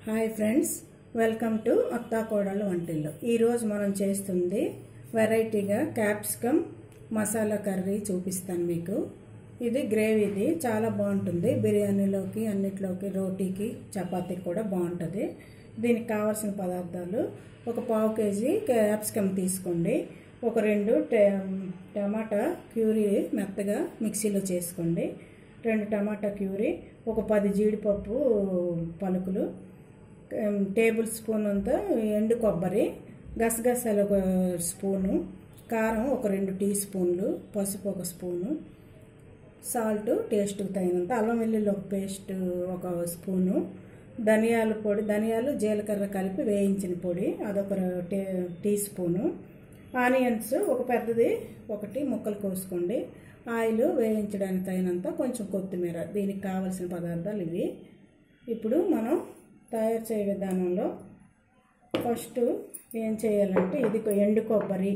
Hi friends welcome to అత్తా కోడలు వంటిల్లు ఈరోజు మనం చేస్తుంది వెరైటీగా క్యాప్సికమ్ మసాలా కర్రీ చూపిస్తాను మీకు ఇది గ్రేవీది చాలా బాగుంటుంది బిర్యానీలోకి అన్నిట్లోకి రోటీకి చపాతీకి కూడా బాగుంటుంది దీనికి కావాల్సిన పదార్థాలు ఒక పావు కేజీ క్యాప్సికమ్ తీసుకోండి ఒక రెండు టమాటా క్యూరీ మెత్తగా మిక్సీలో చేసుకోండి రెండు టమాటా క్యూరీ ఒక పది జీడిపప్పు పలుకులు టేబుల్ స్పూన్ అంత ఎండు కొబ్బరి గసగసాలు ఒక స్పూను కారం ఒక రెండు టీ స్పూన్లు పసుపు ఒక స్పూను సాల్ట్ టేస్ట్కి తగినంత అల్లం వెల్లుల్లి ఒక పేస్ట్ ఒక స్పూను ధనియాల పొడి ధనియాలు జీలకర్ర కలిపి వేయించిన పొడి అదొక టీ టీ స్పూను ఆనియన్స్ ఒక పెద్దది ఒకటి ముక్కలు కోసుకోండి ఆయిల్ వేయించడానికి తగినంత కొంచెం కొత్తిమీర దీనికి కావలసిన పదార్థాలు ఇవి ఇప్పుడు మనం తయారు చేయ విధానంలో ఫస్ట్ ఏం చేయాలంటే ఇది ఎండు కొబ్బరి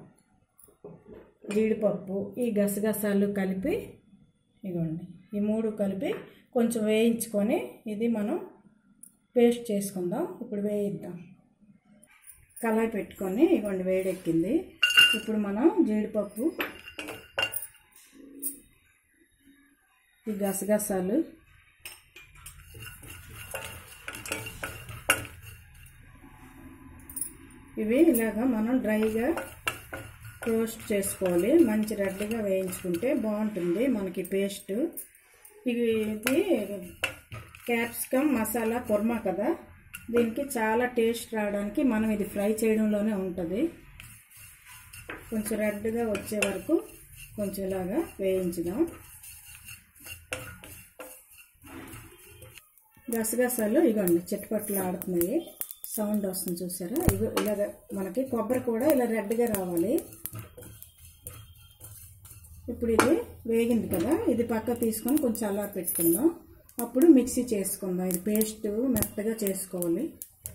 జీడిపప్పు ఈ గసగసాలు కలిపి ఇగోండి ఈ మూడు కలిపి కొంచెం వేయించుకొని ఇది మనం పేస్ట్ చేసుకుందాం ఇప్పుడు వేయిద్దాం కళాయి పెట్టుకొని ఇవ్వండి వేడెక్కింది ఇప్పుడు మనం జీడిపప్పు ఈ గసగసాలు ఇవి ఇలాగా మనం డ్రైగా రోస్ట్ చేసుకోవాలి మంచి రెడ్గా వేయించుకుంటే బాగుంటుంది మనకి పేస్ట్ ఇది ఇది క్యాప్సికమ్ మసాలా కుర్మా కదా దీనికి చాలా టేస్ట్ రావడానికి మనం ఇది ఫ్రై చేయడంలోనే ఉంటుంది కొంచెం రెడ్గా వచ్చే వరకు కొంచెం ఇలాగా వేయించుదాం గసగసాలు ఇగోండి చిట్టుపట్లు ఆడుతున్నాయి సౌండ్ వస్తుంది చూసారా ఇగో ఇలాగ మనకి కొబ్బరి కూడా ఇలా రెడ్గా రావాలి ఇప్పుడు ఇది వేగింది కదా ఇది పక్క తీసుకొని కొంచెం అలా పెట్టుకుందాం అప్పుడు మిక్సీ చేసుకుందాం ఇది పేస్ట్ మెత్తగా చేసుకోవాలి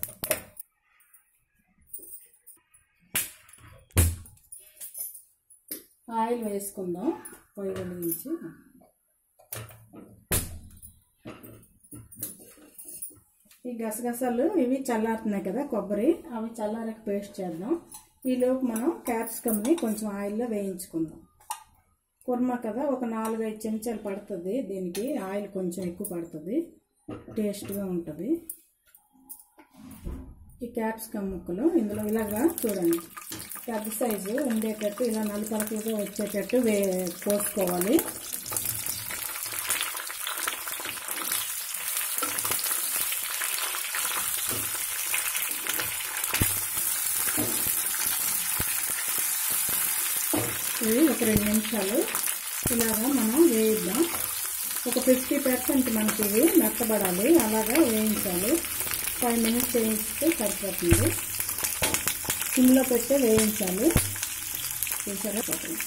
ఆయిల్ వేసుకుందాం పొయ్యి వెలిగించి ఈ గసగసాలు ఇవి చల్లారుతున్నాయి కదా కొబ్బరి అవి చల్లారక పేస్ట్ చేద్దాం ఈలోపు మనం క్యాప్సికమ్ని కొంచెం ఆయిల్లో వేయించుకుందాం కుర్మా కదా ఒక నాలుగైదు చెంచాలు పడుతుంది దీనికి ఆయిల్ కొంచెం ఎక్కువ పడుతుంది టేస్ట్గా ఉంటుంది ఈ క్యాప్సికమ్ ముక్కలు ఇందులో ఇలాగా చూడండి పెద్ద సైజు ఉండేటట్టు ఇలా నలుపలకలుగా వచ్చేటట్టు వే కోసుకోవాలి ఇవి ఒక రెండు నిమిషాలు ఇలాగా మనం వేయిద్దాం ఒక ఫిఫ్టీ పర్సెంట్ మనకి ఇవి మెత్తబడాలి అలాగా వేయించాలి ఫైవ్ మినిట్స్ వేయిస్తే సరిపోతుంది సిమ్లో పెట్టి వేయించాలి చూసారా పోతుంది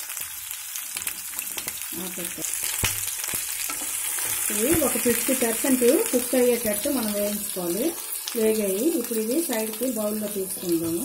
ఇవి ఒక ఫిఫ్టీ పర్సెంట్ కుక్ అయ్యేటట్టు మనం వేయించుకోవాలి వేగాయి ఇప్పుడు ఇది సైడ్కి బౌల్లో తీసుకుందాము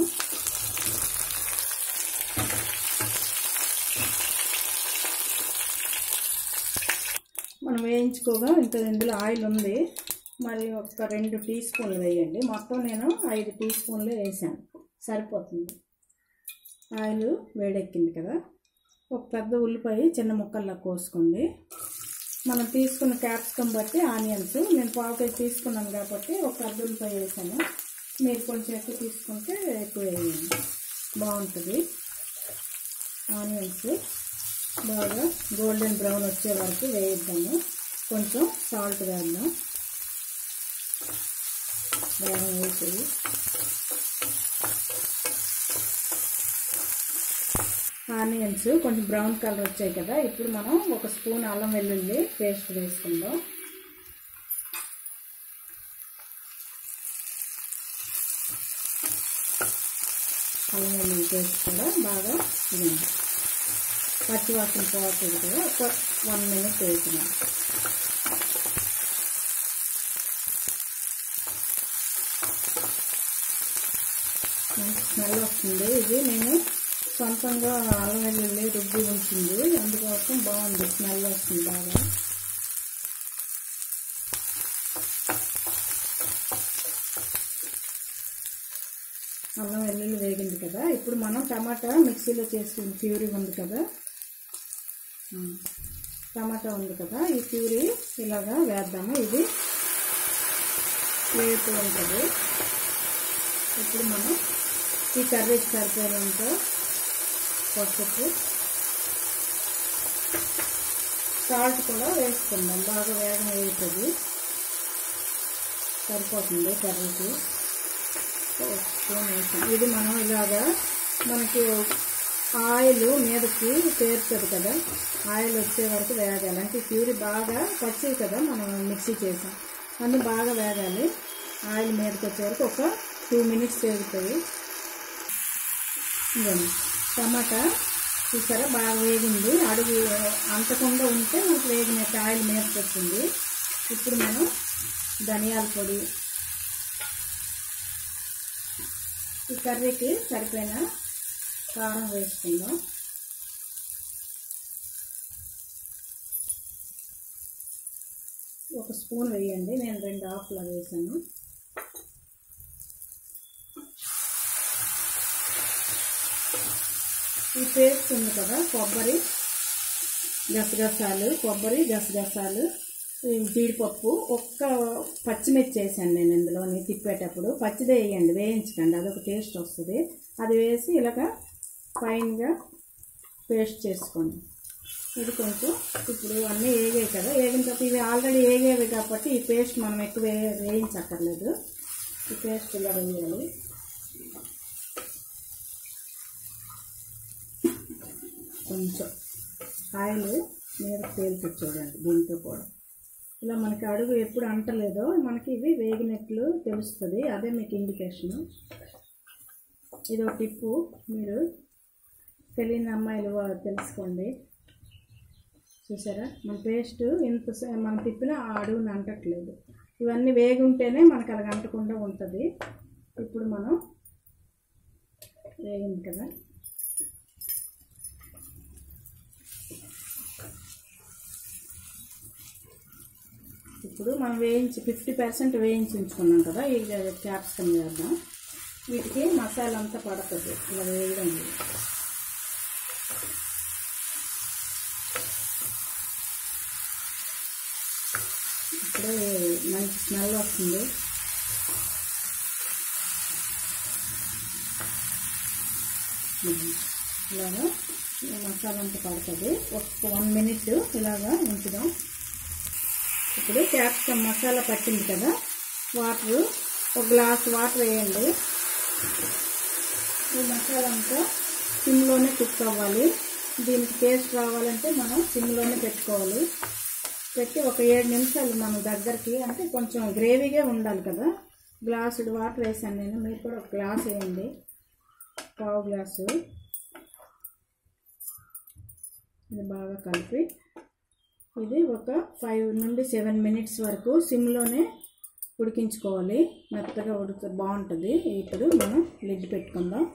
మనం వేయించుకోగా ఇంత ఇందులో ఆయిల్ ఉంది మరి ఒక రెండు టీ స్పూన్లు వేయండి మొత్తం నేను ఐదు టీ స్పూన్లు వేసాను సరిపోతుంది ఆయిల్ వేడెక్కింది కదా ఒక పెద్ద ఉల్లిపాయ చిన్న ముక్కల్లా కోసుకోండి మనం తీసుకున్న క్యాప్సికమ్ బట్టి ఆనియన్స్ నేను పావు కేజీ తీసుకున్నాను కాబట్టి ఒక పెద్ద ఉల్లిపాయ వేసాను మీరు కొంచెం ఎక్కువ తీసుకుంటే ఎక్కువ వేయండి బాగుంటుంది ఆనియన్స్ బాగా గోల్డెన్ బ్రౌన్ వచ్చే వరకు వేయిద్దాము కొంచెం సాల్ట్ వేద్దాం బాగా వేసేది ఆనియన్స్ కొంచెం బ్రౌన్ కలర్ వచ్చాయి కదా ఇప్పుడు మనం ఒక స్పూన్ అల్లం వెల్లుల్లి పేస్ట్ వేసుకుందాం అల్లం వెల్లుల్లి పేస్ట్ కూడా బాగా ఇవ్వండి పచ్చివాసన పోతుంది కదా ఒక వన్ మినిట్ వేసినాం స్మెల్ వస్తుంది ఇది నేను సొంతంగా అల్లం వెల్లుల్లి రుబ్బి ఉంచింది అందుకోసం బాగుంది స్మెల్ వస్తుంది బాగా అల్లం వెల్లుల్లి వేగింది కదా ఇప్పుడు మనం టమాటా మిక్సీలో చేసుకున్న ప్యూరీ ఉంది కదా ఆ, టమాటా ఉంది కదా ఈ ప్యూరీ ఇలాగా వేద్దాము ఇది వేపుతూ ఉంటుంది ఇప్పుడు మనం ఈ కర్రీకి సరిపోయినంత పసుపు సాల్ట్ కూడా వేసుకుందాం బాగా వేగం వేగుతుంది సరిపోతుంది కర్రీకి ఒక స్పూన్ వేసాం ఇది మనం ఇలాగా మనకి ఆయిల్ మీదకి పేరుతుంది కదా ఆయిల్ వచ్చే వరకు వేగాలి అంటే ప్యూరీ బాగా పచ్చివి కదా మనం మిక్సీ చేసాం అన్నీ బాగా వేగాలి ఆయిల్ మీదకి వచ్చే వరకు ఒక టూ మినిట్స్ వేగుతాయి ఇదండి టమాటా చూసారా బాగా వేగింది అడుగు అంతకుండా ఉంటే మనకు వేగినట్టు ఆయిల్ మీదకి వచ్చింది ఇప్పుడు మనం ధనియాల పొడి ఈ కర్రీకి సరిపోయిన కారం వేసుకుందాం ఒక స్పూన్ వేయండి నేను రెండు ఆకులు వేసాను ఈ పేస్ట్ ఉంది కదా కొబ్బరి గసగసాలు కొబ్బరి గసగసాలు ఈ జీడిపప్పు ఒక్క పచ్చిమిర్చి వేసాను నేను ఇందులోని తిప్పేటప్పుడు పచ్చిదే వేయండి వేయించకండి అదొక టేస్ట్ వస్తుంది అది వేసి ఇలాగ ఫైన్గా పేస్ట్ చేసుకోండి ఇది కొంచెం ఇప్పుడు అన్నీ వేగాయి కదా వేగిన తర్వాత ఇవి ఆల్రెడీ వేగేవి కాబట్టి ఈ పేస్ట్ మనం ఎక్కువ వే- వేయించక్కర్లేదు ఈ పేస్ట్ ఇలా వేయాలి కొంచెం ఆయిల్ మీద తేలిపి చూడండి దీంతో కూడా ఇలా మనకి అడుగు ఎప్పుడు అంటలేదో మనకి ఇవి వేగినట్లు తెలుస్తుంది అదే మీకు ఇండికేషన్ ఇది ఒక టిప్పు మీరు తెలియని అమ్మాయిలు వా- తెలుసుకోండి చూసారా మన పేస్ట్ ఇంత సే- మనం తిప్పినా ఆ అడుగుని అంటట్లేదు ఇవన్నీ వేగి ఉంటేనే మనకు అలా అంటకుండా ఉంటుంది ఇప్పుడు మనం వేగింది కదా ఇప్పుడు మనం వేయించి ఫిఫ్టీ పర్సెంట్ వేయించి ఉంచుకున్నాం కదా ఈ క్యాప్సికమ్ చేద్దాం వీటికి మసాలా అంతా పడుతుంది ఇలా వేయడం వల్ల. ఇప్పుడు మంచి స్మెల్ వస్తుంది ఇలాగా ఈ మసాలా అంతా పడుతుంది ఒక వన్ మినిట్ ఇలాగా ఉంచుదాం ఇప్పుడు క్యాప్సికమ్ మసాలా పట్టింది కదా వాటర్ ఒక గ్లాస్ వాటర్ వేయండి ఈ మసాలా అంతా సిమ్లోనే కుక్ అవ్వాలి దీనికి టేస్ట్ రావాలంటే మనం సిమ్లోనే పెట్టుకోవాలి పెట్టి ఒక ఏడు నిమిషాలు మనం దగ్గరికి అంటే కొంచెం గ్రేవీగా ఉండాలి కదా గ్లాసుడు వాటర్ వేసాను నేను మీరు కూడా ఒక గ్లాస్ వేయండి పావు గ్లాసు ఇది బాగా కలిపి ఇది ఒక ఫైవ్ నుండి సెవెన్ మినిట్స్ వరకు సిమ్లోనే ఉడికించుకోవాలి మెత్తగా ఉడుకు బాగుంటుంది ఇప్పుడు మనం లిడ్ పెట్టుకుందాం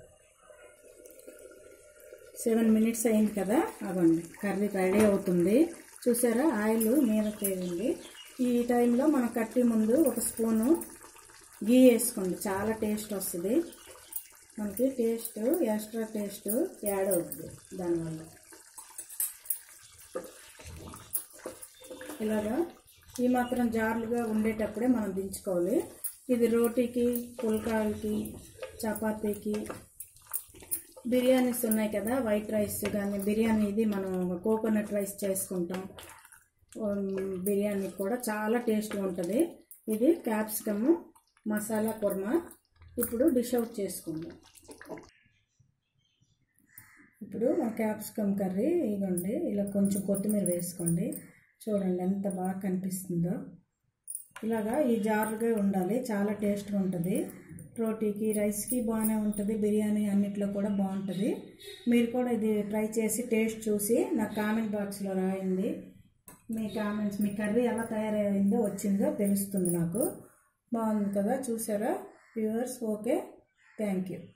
సెవెన్ మినిట్స్ అయింది కదా అవ్వండి కర్రీ రెడీ అవుతుంది చూసారా ఆయిల్ మీద తేలింది ఈ టైంలో మనం కట్టి ముందు ఒక స్పూను గీ వేసుకోండి చాలా టేస్ట్ వస్తుంది మనకి టేస్ట్ ఎక్స్ట్రా టేస్ట్ యాడ్ అవుతుంది దానివల్ల ఇలాగా ఈ మాత్రం జార్లుగా ఉండేటప్పుడే మనం దించుకోవాలి ఇది రోటీకి పుల్కాలకి చపాతీకి బిర్యానీస్ ఉన్నాయి కదా వైట్ రైస్ కానీ బిర్యానీ ఇది మనం కోకోనట్ రైస్ చేసుకుంటాం ఉమ్, బిర్యానీ కూడా చాలా టేస్ట్గా ఉంటుంది ఇది క్యాప్సికమ్ మసాలా కుర్మా ఇప్పుడు డిష్ అవుట్ చేసుకుందాం ఇప్పుడు మా క్యాప్సికమ్ కర్రీ ఇవ్వండి ఇలా కొంచెం కొత్తిమీర వేసుకోండి చూడండి ఎంత బాగా కనిపిస్తుందో ఇలాగా ఈ జారుగా ఉండాలి చాలా టేస్ట్గా ఉంటుంది రోటీకి రైస్కి బాగానే ఉంటుంది బిర్యానీ అన్నిట్లో కూడా బాగుంటుంది మీరు కూడా ఇది ట్రై చేసి టేస్ట్ చూసి నా కామెంట్ బాక్స్లో రాయండి మీ కామెంట్స్ మీ కర్రీ ఎలా తయారైందో వచ్చిందో తెలుస్తుంది నాకు బాగుంది కదా చూసారా వ్యూవర్స్ ఓకే థ్యాంక్ యూ